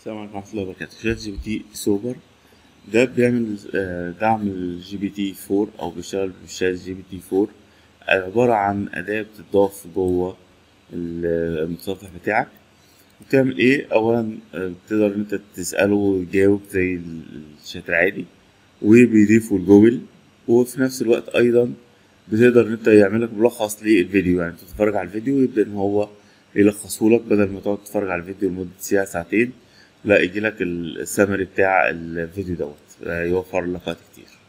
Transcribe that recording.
السلام عليكم ورحمة الله وبركاته شات جي بي تي سوبر ده بيعمل آه، دعم الجي بي تي 4 أو بيشتغل بشات جي بي تي 4 عبارة عن أداة بتضاف جوه المتصفح بتاعك بتعمل ايه أولا آه، بتقدر إن انت تسأله ويجاوب زي الشات العادي وبيضيفه لجوجل وفي نفس الوقت أيضا بتقدر إن انت يعملك ملخص للفيديو يعني تتفرج على الفيديو ويبدأ إن هو يلخصهولك بدل ما تقعد تتفرج على الفيديو لمدة ساعة ساعتين لا يجيلك السمري بتاع الفيديو دوت يوفر لك وقت كتير